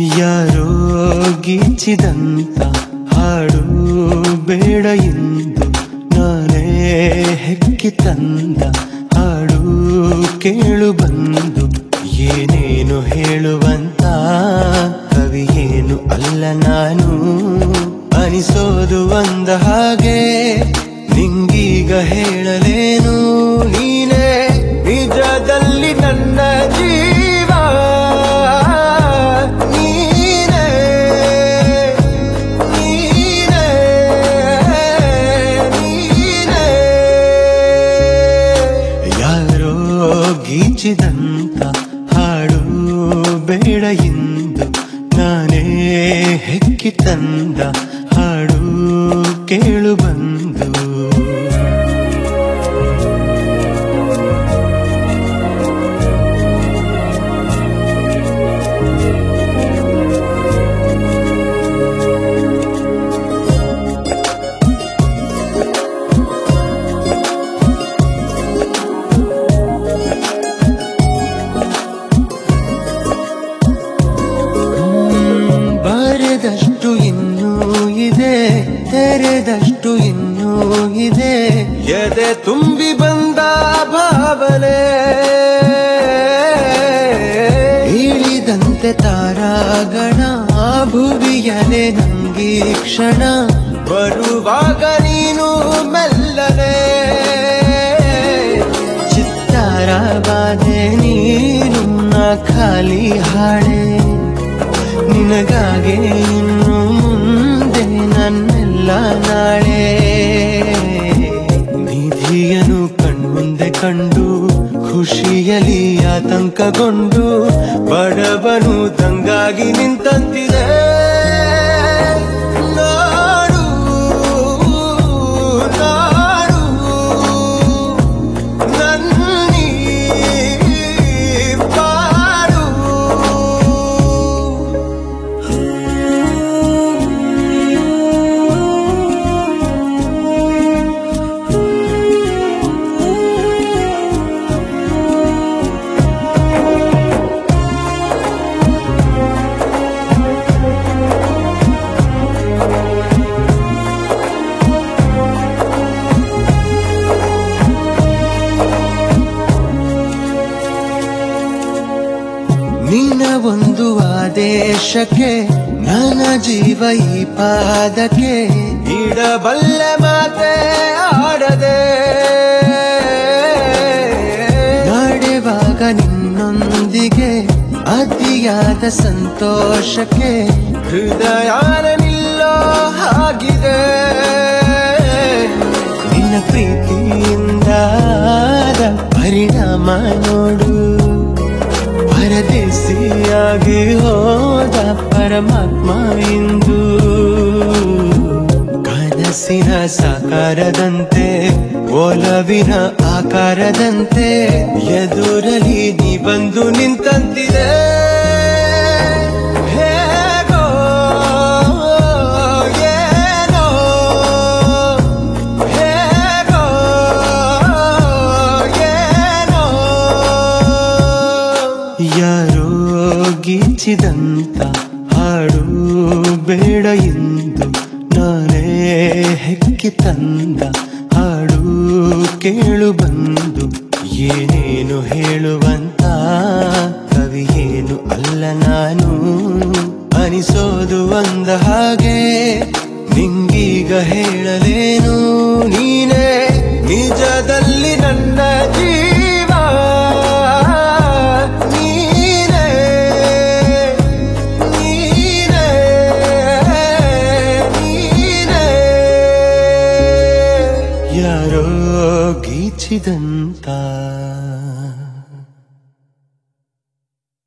ಯಾರೋ ಗೀಚಿದಂತ ಹಾಡು ಬೇಡ ಎಂದು ನಾನೇ ಹೆಕ್ಕಿ ತಂದ ಹಾಡು ಕೇಳು ಬಂದು ಏನೇನು ಹೇಳುವಂತ ಕವಿಯೇನು ಅಲ್ಲ ನಾನು ಅನಿಸೋದು ಒಂದ ಹಾಗೆ ನಿಂಗೀಗ ಹೇಳಲೇನು ನೀನೇ ನಿಜದಲ್ಲಿ ನನ್ನ ಜೀವ ನೀನೇ ನೀನೇ ನೀನೇ ಯಾರೋ ಗೀಚಿದಂತ ಹಾಡು ಬೇಡ ಎಂದು ನಾನೇ ಹೆಕ್ಕಿ ತಂದ ಹಾಡು ಕೇಳು ಬಂದು ಬರೆದಷ್ಟು ಇನ್ನೂ ಇದೆ ತೆರೆದಷ್ಟು ಇನ್ನೂ ಇದೆ ಎದೆ ತುಂಬಿ ಬಂದ ಭಾವನೆ ಇಳಿದಂತೆ ತಾರಾಗಣ ಭುವಿಯಲೆ ನಂಗಿ ಕ್ಷಣ ಬರುವಾಗ ನೀನು ಮೆಲ್ಲನೆ ಚಿತ್ತಾರ ಬಾಧೆ ನೀನು ನಾ ಖಾಲಿ ಹಾಡೆ ನಿನಗಾಗೆ ಇನ್ನು ಮುಂದೆ ನನ್ನೆಲ್ಲ ನಾಳೆ ನಿಧಿಯನು ಕಣ್ಮುಂದೆ ಕಂಡು ಖುಷಿಯಲಿ ಆತಂಕಗೊಂಡು ಬಡವನು ತಂಗಾಗಿ ನಿಂತಂತಿದೆ ನಾಡು ನಾಡು ನನ್ನೀ ಪಾಡು ನಿನ್ನ ಒಂದು ಆದೇಶಕ್ಕೆ ನನ್ನ ಜೀವ ಈ ಪಾದಕ್ಕೆ ಇಡಬಲ್ಲೆ ಮಾತೆ ಆಡದೆ ನಡೆವಾಗ ನಿನ್ನೊಂದಿಗೆ ಅತಿಯಾದ ಸಂತೋಷಕ್ಕೆ ಹೃದಯಾನ ನಿಲ್ಲೋ ಹಾಗಿದೆ ನಿನ್ನ ಪ್ರೀತಿಯಿಂದ ಪರಿಣಾಮ ನೋಡು ಪರದೇಸಿಯಾಗಿ ಹೋದ ಪರಮಾತ್ಮ ಇಂದು ಕನಸಿನ ಸಾಕಾರದಂತೆ ಒಲವಿನ ಆಕಾರದಂತೆ ಎದುರಲಿ ನೀ ಬಂದು ನಿಂತಂತಿದೆ ಹೇಗೋ ಏನೋ ಹೇಗೋ ಏನೋ ಯಾರೋ ಗೀಚಿದಂತ ಹಾಡು ಬೇಡ ಎಂದು ನಾನೇ ಹೆಕ್ಕಿ ತಂದ ಹಾಡು ಕೇಳು ಬಂದು ಏನೇನು ಹೇಳುವಂತ ಕವಿಯೇನು ಅಲ್ಲ ನಾನು ಅನಿಸೋದು ಒಂದ ಹಾಗೆ ನಿಂಗೀಗ ಹೇಳಲೇನು ನೀನೇ ನಿಜದಲ್ಲಿ ನನ್ನ ಜೀವ